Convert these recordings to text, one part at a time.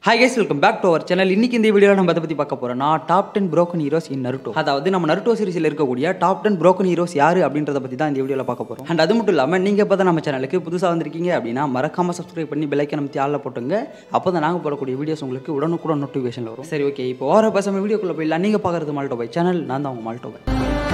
Hi guys welcome back to our channel இன்னைக்கு இந்த வீடியோவில் நம்ம அதை பற்றி பார்க்க போகிறோம் நான் top ten broken heroes in Naruto அதாவது நம்ம நருட்டோ சீரிஸில் இருக்கக்கூடிய டாப் டென் broken ஹீரோஸ் யார் அப்படின்றத பற்றி தான் இந்த வீடியோவில் பார்க்க போகிறோம் அண்ட் அது மட்டும் இல்லாமல் நீங்கள் இப்போ தான் நம்ம சேனலுக்கு புதுசாக வந்திருக்கீங்க அப்படின்னா மறக்காம சப்ஸ்கிரைப் பண்ணி பெல்லைக்கன் நம்ம ஆளில் போட்டுங்க அப்போ தான் நாங்கள் போடக்கூடிய வீடியோஸ் உங்களுக்கு உடனுக்குடன் நோட்டிஃபிகேஷன் வரும் சரி ஓகே இப்போ ஓர பேசாம வீடியோக்குள்ளே போயிடலாம் நீங்கள் பார்க்குறது மால்டோ பை சேனல் நான் தான் உங்கள் மால்டோ பை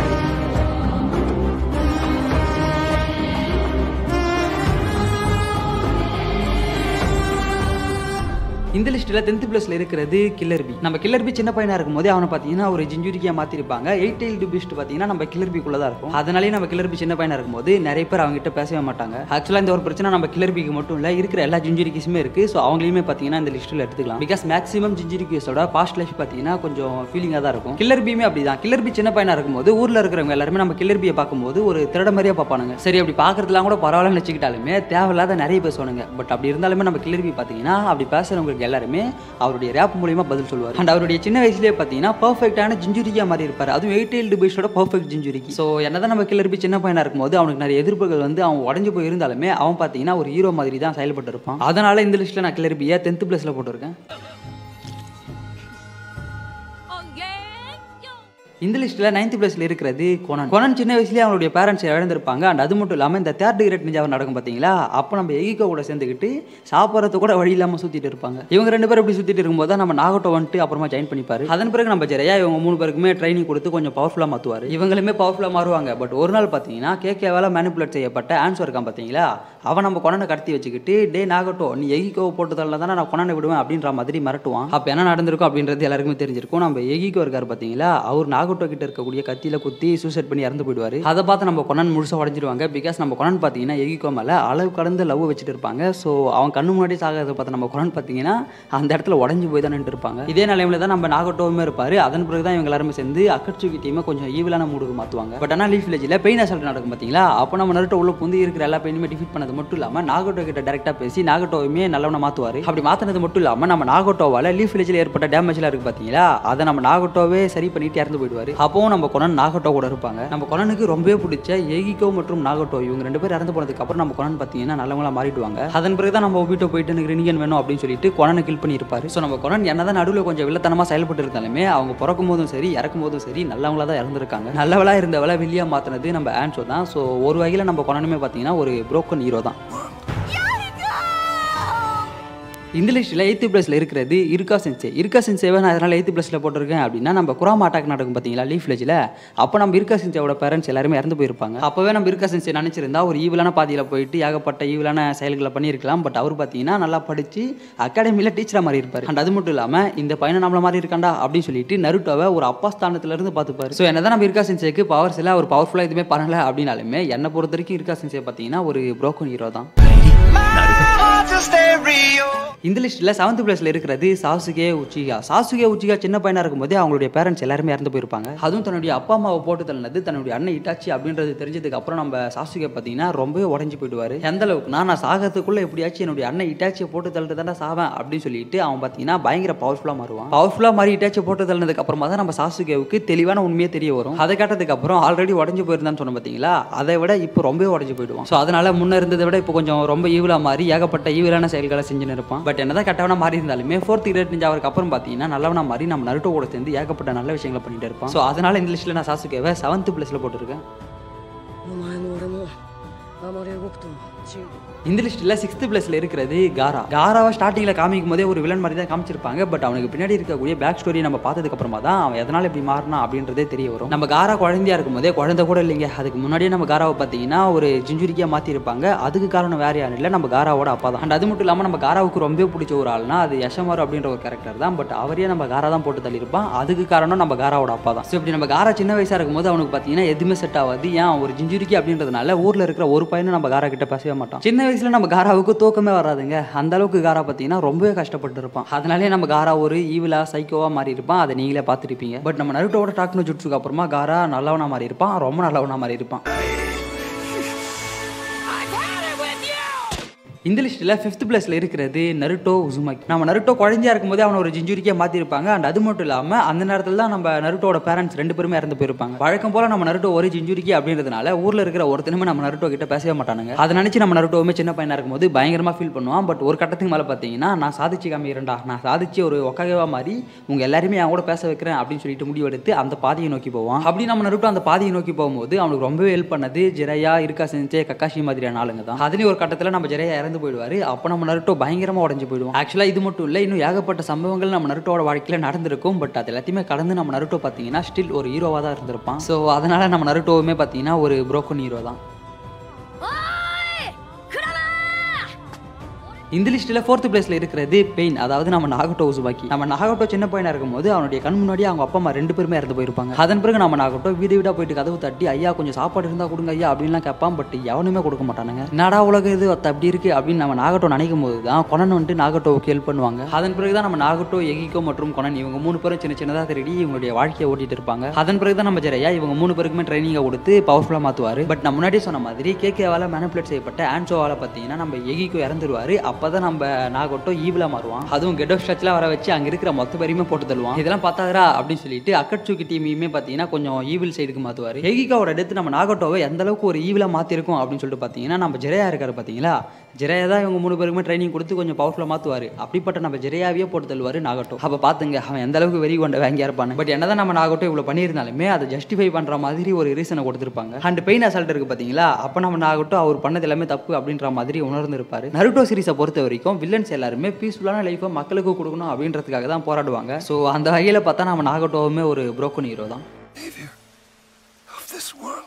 இந்த லிஸ்ட்டில் டென்த் பிளஸில் இருக்கிறது கில்லர் பி நம்ம கில்லர் பி சின்ன பையனாக இருக்கும் போதே அவனை பார்த்தீங்கன்னா ஒரு ஜிஞ்சுரிக்கியாக மாற்றிருப்பாங்க எயிட் எயில் பிஸ்ட் பார்த்தீங்கன்னா நம்ம கில்லர் பிக்குள்ளே தான் இருக்கும் அதனாலே நம்ம கில்லர் பி சின்ன பையனாக இருக்கும்போது நிறைய பேர் அவங்க கிட்ட பேசவே மாட்டாங்க ஆக்சுவலாக இந்த ஒரு பிரச்சனை நம்ம கில்லர் பிக்கு மட்டும் இல்லை இருக்கிற எல்லா ஜிஞ்சுரிக்கிஸுமே இருக்குது ஸோ அவங்களையுமே பார்த்தீங்கன்னா இந்த லிஸ்ட்டில் எடுத்துக்கலாம் பிகாஸ் மேக்ஸிமம் ஜிஞ்சுரிக்கிஸோட பாஸ்ட் லைஃப் பார்த்தீங்கன்னா கொஞ்சம் ஃபீலிங்காக தான் இருக்கும் கில்லர் பியுமே அப்படி தான் கில்லர் பி சின்ன பையனாக இருக்கும்போது ஊரில் இருக்கிறவங்க எல்லாருமே நம்ம கில்லர் பியை பார்க்கும்போது ஒரு திருட மாதிரியே பார்ப்பானுங்க சரி அப்படி பார்க்கறதுலாம் கூட பரவாயில்லன்னு வச்சுக்கிட்டாலுமே தேவையில்லாத நிறைய பேசுவானுங்க பட் அப்படி இருந்தாலுமே நம்ம கில்லர் பி பார்த்தீங்கன்னா அப்படி பேசுகிறவங்களுக்கு எல்லாருமே அவருடைய ரேப் மூலியமா பதில் சொல்லுவார் அண்ட் அவருடைய சின்ன வயசுலேயே பார்த்தீங்கன்னா பர்ஃபெக்டான ஜிஞ்சுரிக்கா மாதிரி இருப்பார் அதுவும் எயிட் எயில் டிபேஷோட பர்ஃபெக்ட் ஜிஞ்சுரிக்கி ஸோ என்னதான் நம்ம கிளர்பி சின்ன பையனா இருக்கும்போது அவனுக்கு நிறைய எதிர்ப்புகள் வந்து அவன் உடஞ்சு போய் இருந்தாலுமே அவன் பார்த்தீங்கன்னா ஒரு ஹீரோ மாதிரி தான் செயல்பட்டு இருப்பான் அதனால இந்த லிஸ்ட்டில் நான் கிளர்பியை டென்த் பிளேஸில் போட்டிருக்கேன் இந்த லிஸ்ட்டில் நைன்த் பிளேஸில் இருக்கிறது கொனன் கொனன் சின்ன வயசுலேயே அவங்களுடைய பேரண்ட்ஸ் இழந்திருப்பாங்க அண்ட் அது மட்டும் இல்லாமல் இந்த தேர்ட் கிரேட் நிஜாவை நடக்கும் பார்த்தீங்களா அப்போ நம்ம எகிகோ கூட சேர்ந்துக்கிட்டு சாப்பிட்றது கூட வழி இல்லாமல் சுற்றிட்டு இருப்பாங்க இவங்க ரெண்டு பேரும் இப்படி சுற்றிட்டு இருக்கும்போது தான் நம்ம நாகட்டோ வந்துட்டு அப்புறமா ஜாயின் பண்ணிப்பாரு அதன் பிறகு நம்ம ஜெரையா இவங்க மூணு பேருக்குமே ட்ரைனிங் கொடுத்து கொஞ்சம் பவர்ஃபுல்லாக மாற்றுவார் இவங்களுமே பவர்ஃபுல்லாக மாறுவாங்க பட் ஒரு நாள் பார்த்தீங்கன்னா கேகேவால் மேனிப்புலேட் செய்யப்பட்ட ஆன்சர் இருக்கான் பார்த்தீங்களா அவன் நம்ம கொனனை கடத்தி வச்சுக்கிட்டு டே நாகட்டோ நீ எகிகோ போட்டதால தானே நான் கொனனை விடுவேன் அப்படின்ற மாதிரி மிரட்டுவான் அப்போ என்ன நடந்திருக்கும் அப்படின்றது எல்லாருக்குமே தெரிஞ்சிருக்கும் நம்ம எகிகோ இருக்கார் பார்த்தீங்களா அவர் நாகட்டோ கிட்ட இருக்கக்கூடிய கத்தியில குத்தி சூசைட் பண்ணி இறந்து போயிடுவாரு அதை பார்த்து நம்ம கொனன் முழுசாக உடஞ்சிருவாங்க பிகாஸ் நம்ம கொனன் பார்த்தீங்கன்னா எகிகோ மேலே அளவு கடந்த லவ் வச்சுட்டு இருப்பாங்க ஸோ அவன் கண்ணு முன்னாடி சாகிறத பார்த்து நம்ம கொனன் பார்த்தீங்கன்னா அந்த இடத்துல உடஞ்சி போய் தான் நின்று இருப்பாங்க இதே நிலைமையில தான் நம்ம நாகட்டோவுமே இருப்பாரு அதன் பிறகு தான் இவங்க எல்லாருமே சேர்ந்து அக்கட்சுக்கி டீமை கொஞ்சம் ஈவிலான மூடுக்கு மாற்றுவாங்க பட் ஆனால் லீஃப் வில்லேஜில் பெயின் அசல்ட் நடக்கும் பார்த்தீங்களா அப்போ நம்ம நருட்டோ உள்ள புந்து இருக்கிற எல்லா பெயினுமே டிஃபீட் பண்ணது மட்டும் இல்லாமல் நாகட்டோ கிட்ட டேரெக்டாக பேசி நாகட்டோவுமே நல்லவனை மாற்றுவார் அப்படி மாற்றினது மட்டும் இல்லாமல் நம்ம நாகட்டோவால் லீஃப் வில்லேஜில் ஏற்பட்ட டேமேஜ்லாம் இருக்குது பார்த்தீங்களா அதை நம்ம நாகட்டோவே சரி பண்ணிட்டு இறந்து போயிடுவார் அப்போவும் நம்ம கொனன் நாகட்டோ கூட இருப்பாங்க நம்ம கொனனுக்கு ரொம்பவே பிடிச்ச ஏகிகோ மற்றும் நாகட்டோ இவங்க ரெண்டு பேர் இறந்து போனதுக்கு அப்புறம் நம்ம கொனன் பார்த்தீங்கன்னா நல்லவங்களா மாறிடுவாங்க அதன் பிறகு தான் நம்ம ஒபிட்டோ போயிட்டு எனக்கு ரினிகன் வேணும் அப்படின்னு சொல்லிட்டு கொனனை கில் பண்ணியிருப்பாரு ஸோ நம்ம கொனன் என்னதான் நடுவில் கொஞ்சம் வில்லத்தனமாக செயல்பட்டு இருந்தாலுமே அவங்க பிறக்கும் போதும் சரி இறக்கும் போதும் சரி நல்லவங்களா தான் இறந்துருக்காங்க நல்லவளா இருந்தவள வில்லியா மாற்றினது நம்ம ஆன்சோ தான் ஸோ ஒரு வகையில் நம்ம கொனனுமே பார்த்தீங்கன்னா ஒரு புரோக்கன் ஹீரோ தான் இந்த லிஸ்ட்டில் எய்த்து பிளஸில் இருக்கிறது இருக்கா சென்சே இருக்கா சென்சேவை நான் அதனால் எய்த்து பிளஸில் போட்டிருக்கேன் அப்படின்னா நம்ம குராமா அட்டாக் நடக்கும் பார்த்தீங்களா லீஃப் வில்லேஜில் அப்போ நம்ம இருக்கா சென்சேவோட பேரண்ட்ஸ் எல்லாருமே இறந்து போயிருப்பாங்க அப்போவே நம்ம இருக்கா சென்சே நினச்சிருந்தா ஒரு ஈவிலான பாதியில் போயிட்டு ஏகப்பட்ட ஈவிலான செயல்களை பண்ணியிருக்கலாம் பட் அவர் பார்த்தீங்கன்னா நல்லா படித்து அகாடமியில் டீச்சராக மாதிரி இருப்பார் அண்ட் அது மட்டும் இல்லாமல் இந்த பையனை நம்மள மாதிரி இருக்காண்டா அப்படின்னு சொல்லிட்டு நருட்டோவை ஒரு அப்பா ஸ்தானத்துலேருந்து பார்த்துப்பாரு ஸோ என்னதான் நம்ம இருக்கா சென்சேக்கு பவர்ஸ் இல்லை ஒரு பவர்ஃபுல்லாக எதுவுமே பண்ணல அப்படின்னாலுமே என்னை பொறுத்த வரைக்கும் இருக்கா சென்சே பார்த்தீங்கன்னா ஒரு புரோக்கன் ஹீரோ தான் இந்த லிஸ்ட்டில் செவன்த் பிளேஸில் இருக்கிறது சாசுகே உச்சிகா சாசுகே உச்சிகா சின்ன பையனாக இருக்கும்போதே அவங்களுடைய பேரண்ட்ஸ் எல்லாருமே இறந்து போயிருப்பாங்க அதுவும் தன்னுடைய அப்பா அம்மாவை போட்டு தள்ளினது தன்னுடைய அண்ணன் இட்டாச்சி அப்படின்றது தெரிஞ்சதுக்கு அப்புறம் நம்ம சாசுகே பார்த்தீங்கன்னா ரொம்பவே உடஞ்சி போயிடுவார் எந்த அளவுக்கு நான் நான் சாகிறதுக்குள்ள எப்படியாச்சும் என்னுடைய அண்ணன் இட்டாச்சியை போட்டு தள்ளிட்டு தானே சாவேன் அப்படின்னு சொல்லிட்டு அவன் பார்த்தீங்கன்னா பயங்கர பவர்ஃபுல்லாக மாறுவான் பவர்ஃபுல்லாக மாறி இட்டாச்சி போட்டு தள்ளினதுக்கு அப்புறமா தான் நம்ம சாசுகேவுக்கு தெளிவான உண்மையே தெரிய வரும் அதை கேட்டதுக்கு அப்புறம் ஆல்ரெடி உடஞ்சி போயிருந்தான்னு சொன்ன பார்த்தீங்களா அதை விட இப்போ ரொம்பவே உடஞ்சி போயிடுவான் ஸோ அதனால முன்ன இருந்ததை விட இப்போ கொஞ்சம் ரொம்ப ஈவிலாக மாறி ஏகப்பட்ட ஈவிலான செயல்களை செஞ்சுன்னு இருப்பான் பட் என்னதான் கெட்டவனா மாறி இருந்தாலுமே ஃபோர்த் கிரேட் நிஞ்சா அவருக்கு அப்புறம் பார்த்தீங்கன்னா நல்லவனா மாறி நம்ம நருட்டோ கூட சேர்ந்து ஏகப்பட்ட நல்ல விஷயங்களை பண்ணிட்டு இருப்பான் ஸோ அதனால இந்த லிஸ்ட்டில் நான் சாசுகேவை செவன்த் பிளேஸில் போட்டிருக்கேன் お前も俺もあまり動くとチン இந்த லிஸ்ட்டில் சிக்ஸ்த் பிளேஸில் இருக்கிறது காரா காராவை ஸ்டார்டிங்கில் காமிக்கும் போதே ஒரு வில்லன் மாதிரி தான் காமிச்சிருப்பாங்க பட் அவனுக்கு பின்னாடி இருக்கக்கூடிய பேக் ஸ்டோரி நம்ம பார்த்ததுக்கு அப்புறமா தான் அவன் எதனால் இப்படி மாறினா அப்படின்றதே தெரிய வரும் நம்ம காரா குழந்தையா இருக்கும் போதே குழந்தை கூட இல்லைங்க அதுக்கு முன்னாடியே நம்ம காராவை பார்த்தீங்கன்னா ஒரு ஜிஞ்சுரிக்கியாக மாற்றிருப்பாங்க அதுக்கு காரணம் வேற யாரும் இல்லை நம்ம காராவோட அப்பா தான் அண்ட் அது மட்டும் இல்லாமல் நம்ம காராவுக்கு ரொம்ப பிடிச்ச ஒரு ஆள்னா அது யஷமாரு அப்படின்ற ஒரு கேரக்டர் தான் பட் அவரே நம்ம காரா தான் போட்டு தள்ளியிருப்பான் அதுக்கு காரணம் நம்ம காராவோட அப்பா தான் ஸோ இப்படி நம்ம காரா சின்ன வயசாக இருக்கும்போது அவனுக்கு பார்த்தீங்கன்னா எதுவுமே செட் ஆகாது ஏன் ஒரு ஜிஞ்சுரிக்கி அப்படின்றதுனால ஊரில் இருக்கிற ஒரு பையனும் நம்ம காரா கிட்ட பேசவே மாட்டோம் சின்ன வயசுல நம்ம காராவுக்கு தூக்கமே வராதுங்க அந்த அளவுக்கு காரா பார்த்தீங்கன்னா ரொம்பவே கஷ்டப்பட்டு இருப்பான் அதனாலே நம்ம காரா ஒரு ஈவிலா சைக்கோவா மாறி இருப்பான் அதை நீங்களே பார்த்துருப்பீங்க பட் நம்ம நருட்டோட டாக்னோ ஜுட்ஸுக்கு அப்புறமா காரா நல்லவனா மாறி இருப்பான் ரொம்ப நல்லவனா மாறி இருப்பான் இந்த லிஸ்ட்டில் ஃபிஃப்த் பிளேஸில் இருக்கிறது நருட்டோ உசுமாக்கி நம்ம நருட்டோ குழந்தையா இருக்கும்போதே அவனை ஒரு ஜிஞ்சுரிக்கே மாற்றிருப்பாங்க அண்ட் அது மட்டும் இல்லாமல் அந்த நேரத்தில் தான் நம்ம நருட்டோட பேரண்ட்ஸ் ரெண்டு பேருமே இறந்து போயிருப்பாங்க வழக்கம் போல் நம்ம நருட்டோ ஒரு ஜிஞ்சுரிக்கி அப்படின்றதுனால ஊரில் இருக்கிற ஒருத்தனுமே நம்ம நருட்டோ கிட்ட பேசவே மாட்டானுங்க அதை நினச்சி நம்ம நருட்டோவுமே சின்ன பையனாக இருக்கும்போது பயங்கரமாக ஃபீல் பண்ணுவான் பட் ஒரு கட்டத்துக்கு மேலே பார்த்தீங்கன்னா நான் சாதிச்சு காமிக்கிறேன்டா நான் சாதிச்சு ஒரு ஒக்காகவா மாதிரி உங்கள் எல்லாருமே என் கூட பேச வைக்கிறேன் அப்படின்னு சொல்லிட்டு முடிவெடுத்து அந்த பாதையை நோக்கி போவான் அப்படி நம்ம நருட்டோ அந்த பாதையை நோக்கி போகும்போது அவனுக்கு ரொம்பவே ஹெல்ப் பண்ணது ஜெரையா இருக்கா செஞ்சே கக்காஷி மாதிரியான ஆளுங்க தான் அதுலேயும் ஒரு கட்டத்தில் நம்ம ஜெரையா இறந்து போயிடுவாரு அப்போ நம்ம நருட்டோ பயங்கரமாக உடஞ்சு போயிடுவோம் ஆக்சுவலாக இது மட்டும் இல்லை இன்னும் ஏகப்பட்ட சம்பவங்கள் நம்ம நருட்டோட வாழ்க்கையில் நடந்திருக்கும் பட் அது எல்லாத்தையுமே கடந்து நம்ம நருட்டோ பார்த்தீங்கன்னா ஸ்டில் ஒரு ஹீரோவாக தான் இருந்திருப்பான் ஸோ அதனால் நம்ம நருட்டோவுமே பார்த்தீங்கன்னா ஒரு புரோக்கன் ஹீரோ தான் இந்த லிஸ்ட்டில் ஃபோர்த் பிளேஸில் இருக்கிறது பெயின் அதாவது நம்ம நாகட்டோ உசுபாக்கி நம்ம நாகட்டோ சின்ன பையனா இருக்கும்போது அவனுடைய கண் முன்னாடி அவங்க அப்பா அம்மா ரெண்டு பேருமே இறந்து போயிருப்பாங்க அதன் பிறகு நம்ம நாகட்டோ வீடு வீடாக போயிட்டு கதவு தட்டி ஐயா கொஞ்சம் சாப்பாடு இருந்தால் கொடுங்க ஐயா அப்படின்லாம் கேட்பான் பட் எவனுமே கொடுக்க மாட்டானுங்க நாடா உலக இது ஒத்த அப்படி இருக்கு அப்படின்னு நம்ம நாகட்டோ நினைக்கும் போது தான் கொனன் வந்துட்டு நாகட்டோவுக்கு ஹெல்ப் பண்ணுவாங்க அதன் பிறகு தான் நம்ம நாகட்டோ எகிகோ மற்றும் கொனன் இவங்க மூணு பேரும் சின்ன சின்னதாக திருடி இவங்களுடைய வாழ்க்கையை ஓட்டிட்டு இருப்பாங்க அதன் பிறகு தான் நம்ம ஜெரையா இவங்க மூணு பேருக்குமே ட்ரைனிங்கை கொடுத்து பவர்ஃபுல்லாக மாற்றுவார் பட் நான் முன்னாடியே சொன்ன மாதிரி கேகேவால் மேனிப்புலேட் செய்யப்பட்ட ஆன்சோவால் பார்த்தீங்கன்னா நம்ம எகிகோ இறந்துருவாரு அப்போ தான் நம்ம நாகோட்டோ ஈவிலா மாறுவான் அதுவும் கெட் ஆஃப் ஸ்ட்ரச்லாம் வர வச்சு அங்கே இருக்கிற மொத்த பேரையுமே போட்டு தருவான் இதெல்லாம் பார்த்தாரா அப்படின்னு சொல்லிட்டு அக்கட்சுக்கி டீமையுமே பார்த்தீங்கன்னா கொஞ்சம் ஈவில் சைடுக்கு மாற்றுவார் எகிகாவோட எடுத்து நம்ம நாகோட்டோவை எந்த அளவுக்கு ஒரு ஈவிலாக மாற்றிருக்கோம் அப்படின்னு சொல்லிட்டு பார்த்தீங்கன்னா நம்ம ஜெரையா இருக்காரு பார்த்தீங்களா ஜெரையா தான் இவங்க மூணு பேருக்குமே ட்ரைனிங் கொடுத்து கொஞ்சம் பவர்ஃபுல்லாக மாற்றுவார் அப்படிப்பட்ட நம்ம ஜெரையாவே போட்டு தருவார் நாகோட்டோ அப்போ பார்த்துங்க அவன் எந்த அளவுக்கு வெறி கொண்ட வாங்கியா இருப்பான் பட் என்னதான் நம்ம நாகோட்டோ இவ்வளோ பண்ணியிருந்தாலுமே அதை ஜஸ்டிஃபை பண்ணுற மாதிரி ஒரு ரீசனை கொடுத்துருப்பாங்க அண்ட் பெயின் அசால்ட் இருக்கு பார்த்தீங்களா அப்போ நம்ம நாகோட்டோ அவர் பண்ணது எல்லாமே தப்பு அப்படின்ற மாதிரி உணர்ந்திருப்பாரு நருட்டோ சீரிஸை பொறுத்த வரைக்கும் வில்லன்ஸ் எல்லாருமே பீஸ்ஃபுல்லான லைஃப்பை மக்களுக்கு கொடுக்கணும் அப்படின்றதுக்காக தான் போராடுவாங்க ஸோ அந்த வகையில் பார்த்தா நம்ம நாகோட்டோவுமே ஒரு புரோக்கன் ஹீரோ தான் of this world.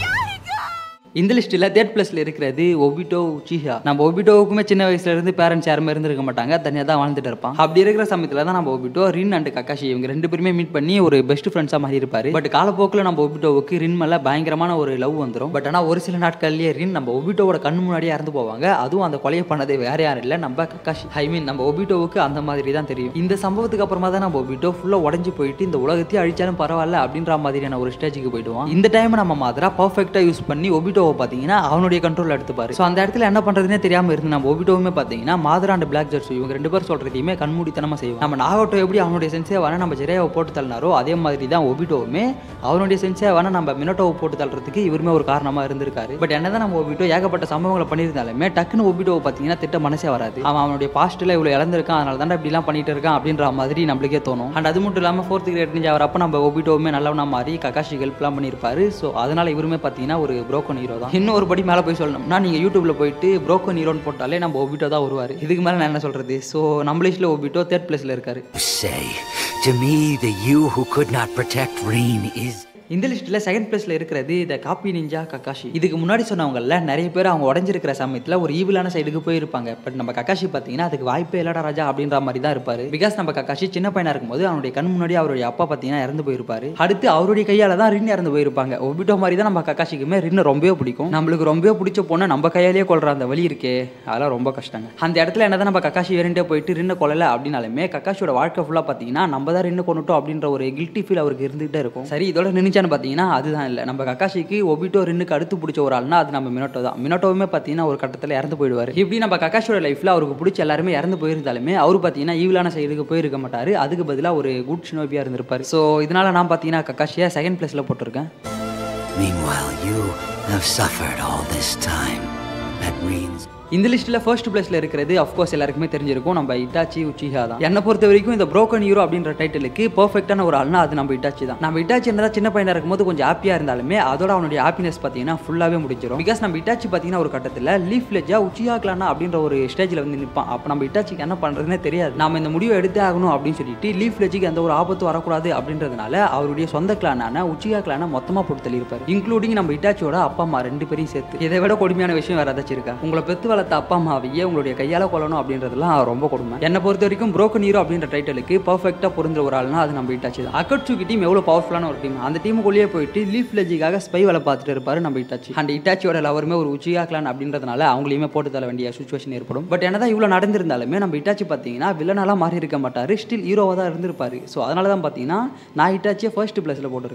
இந்த லிஸ்ட்டில் தேர்ட் பிளேஸில் இருக்கிறது ஒபிட்டோ உச்சிஹா நம்ம ஒபிட்டோவுக்குமே சின்ன வயசுல இருந்து பேரண்ட்ஸ் யாருமே இருந்திருக்க மாட்டாங்க தனியாக தான் வாழ்ந்துட்டு இருப்பான் அப்படி இருக்கிற சமயத்தில் தான் நம்ம ஒபிட்டோ ரின் அண்ட் கக்காஷி இவங்க ரெண்டு பேருமே மீட் பண்ணி ஒரு பெஸ்ட் ஃப்ரெண்ட்ஸாக மாறி இருப்பாரு பட் காலப்போக்கில் நம்ம ஒபிட்டோவுக்கு ரின் மேலே பயங்கரமான ஒரு லவ் வந்துடும் பட் ஆனால் ஒரு சில நாட்கள்லேயே ரின் நம்ம ஒபிட்டோவோட கண் முன்னாடியே இறந்து போவாங்க அதுவும் அந்த கொலையை பண்ணது வேற யாரும் இல்லை நம்ம கக்காஷி ஐ மீன் நம்ம ஒபிட்டோவுக்கு அந்த மாதிரி தான் தெரியும் இந்த சம்பவத்துக்கு அப்புறமா தான் நம்ம ஒபிட்டோ ஃபுல்லாக உடஞ்சி போயிட்டு இந்த உலகத்தையே அழிச்சாலும் பரவாயில்ல அப்படின்ற மாதிரியான ஒரு ஸ்டேஜுக்கு போயிடுவான் இந்த டைம் நம்ம மாதிரா பர்ஃபெக்டாக யூஸ் பண்ணி ஒபிட்டோவை பார்த்தீங்கன்னா அவனுடைய கண்ட்ரோல் எடுத்துப்பாரு ஸோ அந்த இடத்துல என்ன பண்ணுறதுனே தெரியாமல் இருந்து நம்ம ஒபிட்டோவுமே பார்த்தீங்கன்னா மாதரா அண்ட் பிளாக் ஜெர்சி இவங்க ரெண்டு பேரும் சொல்கிறதையுமே கண்மூடித்தனமாக செய்வோம் நம்ம நாகோட்டோ எப்படி அவனுடைய சென்சே வேணா நம்ம ஜெரையாவை போட்டு தள்ளினாரோ அதே மாதிரி தான் ஒபிட்டோவுமே அவனுடைய சென்சே வேணா நம்ம மினோட்டோவை போட்டு தள்ளுறதுக்கு இவருமே ஒரு காரணமாக இருந்திருக்காரு பட் என்னதான் நம்ம ஒபிட்டோ ஏகப்பட்ட சம்பவங்களை பண்ணியிருந்தாலுமே டக்குன்னு ஒபிட்டோவை பார்த்தீங்கன்னா திட்ட மனசே வராது அவன் அவனுடைய பாஸ்ட்டில் இவ்வளோ இழந்திருக்கான் அதனால தான் இப்படிலாம் பண்ணிட்டு இருக்கான் அப்படின்ற மாதிரி நம்மளுக்கே தோணும் அண்ட் அது மட்டும் இல்லாமல் ஃபோர்த் கிரேட் நிஞ்சா வரப்போ நம்ம ஒபிட்டோவுமே நல்லவனா மாறி ககாஷி ஹெல்ப்லாம் பண்ணியிருப்பாரு ஸோ அதனால இவருமே பார்த்தீங்கன்னா ஒரு புரோக்கன் ஹீரோ தான் இன்னும் ஒரு படி மேலே போய் சொல்லணும்னா நீங்கள் யூடியூப்ல போயிட்டு புரோக்கன் ஹீரோன்னு போட்டாலே நம்ம ஒபிட்டோ தான் வருவார் இதுக்கு மேலே நான் என்ன சொல்கிறது ஸோ நம்ம லிஸ்ட்டில் ஒபிட்டோ தேர்ட் பிளேஸில் இருக்காரு Say, to me, the you who could not protect Reen is. இந்த லிஸ்ட்டில் செகண்ட் பிளேஸில் இருக்கிறது இந்த காப்பி நிஞ்சா கக்காஷி இதுக்கு முன்னாடி சொன்னவங்கள நிறைய பேர் அவங்க உடஞ்சிருக்கிற சமயத்தில் ஒரு ஈவிலான சைடுக்கு போயிருப்பாங்க பட் நம்ம கக்காஷி பார்த்தீங்கன்னா அதுக்கு வாய்ப்பே இல்லடா ராஜா அப்படின்ற மாதிரி தான் இருப்பார் பிகாஸ் நம்ம கக்காஷி சின்ன பையனா இருக்கும்போது அவனுடைய கண் முன்னாடி அவருடைய அப்பா பார்த்தீங்கன்னா இறந்து போயிருப்பாரு அடுத்து அவருடைய கையால் தான் ரின் இறந்து போயிருப்பாங்க ஒபிட்டோ மாதிரி தான் நம்ம கக்காஷிக்குமே ரின்னு ரொம்பவே பிடிக்கும் நம்மளுக்கு ரொம்பவே பிடிச்ச பொண்ணை நம்ம கையாலேயே கொள்ற அந்த வழி இருக்கே அதெல்லாம் ரொம்ப கஷ்டங்க அந்த இடத்துல என்னதான் நம்ம கக்காஷி வேறண்டே போயிட்டு ரின்னை கொல்லலை அப்படின்னாலுமே கக்காஷியோட வாழ்க்கை ஃபுல்லாக பார்த்தீங்கன்னா நம்ம தான் ரின்னு கொண்டுட்டோம் அப்படின்ற ஒரு கில்ட்டி ஃபீல் அவருக்கு இருந்துகிட்டே இருக்கும் சரி இதோட நினைச்சான்னு பார்த்தீங்கன்னா அதுதான் இல்லை நம்ம கக்காஷிக்கு ஒபிட்டோ ரின்னுக்கு அடுத்து பிடிச்ச ஒரு ஆள்னா அது நம்ம மினோட்டோ தான் மினோட்டோவுமே பார்த்தீங்கன்னா ஒரு கட்டத்தில் இறந்து போயிடுவார் இப்படி நம்ம கக்காஷியோட லைஃப்பில் அவருக்கு பிடிச்ச எல்லாருமே இறந்து போயிருந்தாலுமே அவர் பார்த்தீங்கன்னா ஈவிலான சைடுக்கு போயிருக்க மாட்டார் அதுக்கு பதிலாக ஒரு குட் ஷினோபியாக இருந்திருப்பார் ஸோ இதனால நான் பார்த்தீங்கன்னா கக்காஷியை செகண்ட் பிளேஸில் போட்டிருக்கேன் Meanwhile, you have suffered all this time. That means இந்த லிஸ்ட்டில் ஃபர்ஸ்ட் பிளேஸில் இருக்கிறது அஃப்கோர்ஸ் எல்லாருக்குமே தெரிஞ்சிருக்கும் நம்ம இட்டாச்சி உச்சிஹா தான் என்னை பொறுத்த வரைக்கும் இந்த புரோக்கன் ஹீரோ அப்படின்ற டைட்டிலுக்கு பர்ஃபெக்டான ஒரு ஆள்னா அது நம்ம இட்டாச்சி தான் நம்ம இட்டாச்சி என்னதான் சின்ன பையனா இருக்கும்போது கொஞ்சம் ஹாப்பியாக இருந்தாலுமே அதோட அவனுடைய ஹாப்பினஸ் பார்த்தீங்கன்னா ஃபுல்லாகவே முடிஞ்சிடும் பிகாஸ் நம்ம இட்டாச்சி பார்த்தீங்கன்னா ஒரு கட்டத்தில் லீஃப் லெஜா உச்சிஹா கிளானா அப்படின்ற ஒரு ஸ்டேஜில் வந்து நிற்பான் அப்போ நம்ம இட்டாச்சிக்கு என்ன பண்ணுறதுனே தெரியாது நம்ம இந்த முடிவை எடுத்தே ஆகணும் அப்படின்னு சொல்லிட்டு லீஃப் லெஜிக்கு எந்த ஒரு ஆபத்து வரக்கூடாது அப்படின்றதுனால அவருடைய சொந்த கிளானான உச்சிஹா கிளானை மொத்தமாக போட்டு தள்ளியிருப்பார் இன்க்ளூடிங் நம்ம இட்டாச்சியோட அப்பா அம்மா ரெண்டு பேரையும் சேர்த்து இதை விட கொடுமையான விஷயம் வேற ஏதாச்சும் இருக்கா உங்களை பெத்து வளர்த்த அப்பா அம்மாவையே உங்களுடைய கையால கொள்ளணும் அப்படின்றதுலாம் ரொம்ப கொடுமை என்னை பொறுத்த வரைக்கும் புரோக்கன் ஹீரோ அப்படின்ற டைட்டிலுக்கு பர்ஃபெக்டாக பொருந்துற ஒரு ஆள்னா அது நம்ம இட்டாச்சி தான் அக்கட்சுக்கு டீம் எவ்வளோ பவர்ஃபுல்லான ஒரு டீம் அந்த டீமுக்குள்ளேயே போயிட்டு லீஃப் லெஜிக்காக ஸ்பை வேலை பார்த்துட்டு இருப்பாரு நம்ம இட்டாச்சி அந்த இட்டாச்சியோட லவருமே ஒரு உச்சியா கிளான் அப்படின்றதுனால அவங்களையுமே போட்டு தர வேண்டிய சுச்சுவேஷன் ஏற்படும் பட் என்னதான் இவ்வளோ நடந்திருந்தாலுமே நம்ம இட்டாச்சி பார்த்தீங்கன்னா வில்லனாலாம் மாறி இருக்க மாட்டார் ஸ்டில் ஹீரோவாக தான் இருந்திருப்பாரு ஸோ அதனால தான் பார்த்தீங்கன்னா நான் இட்டாச்சியை ஃபர்ஸ்ட் பிளேஸில் போட்டிருக்கேன்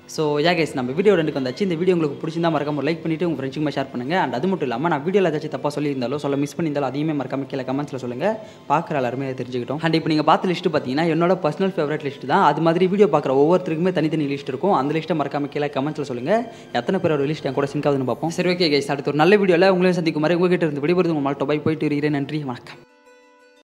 ஸோ யா கைஸ் நம்ம வீடியோ ரெண்டுக்கு வந்தாச்சு இந்த வீடியோ உங்களுக்கு பிடிச்சிருந்தா மறக்காம லைக் பண்ணிட்டு உங்கள் ஃப்ரெண்ட்ஸுக்குமே ஷேர் பண்ணுங்க அண்ட் அது மட்டும் இல்லாமல் நான் வீடியோவில் ஏதாச்சும் தப்பாக சொல்லியிருந்தாலோ சொல்ல மிஸ் பண்ணியிருந்தாலும் அதையுமே மறக்காம கீழே கமெண்ட்ஸில் சொல்லுங்கள் பார்க்குற எல்லாருமே அதை தெரிஞ்சுக்கிட்டோம் அண்ட் இப்போ நீங்கள் பார்த்த லிஸ்ட்டு பார்த்தீங்கன்னா என்னோட பர்சனல் ஃபேவரட் லிஸ்ட் தான் அது மாதிரி வீடியோ பார்க்குற ஒவ்வொருத்தருக்குமே தனித்தனி லிஸ்ட் இருக்கும் அந்த லிஸ்ட்டை மறக்காம கீழே கமெண்ட்ஸில் சொல்லுங்கள் எத்தனை பேரோட லிஸ்ட் என் கூட சிங்க் ஆகுதுன்னு பார்ப்போம் சரி ஓகே கைஸ் அடுத்த ஒரு நல்ல வீடியோவில் உங்களையும் சந்திக்கும் மாதிரி உங்ககிட்ட இருந்து விடைபெறுது உங்கள் மால்ட்டோ போய் போயிட்டு இருக்கிறேன் நன்றி வணக்கம்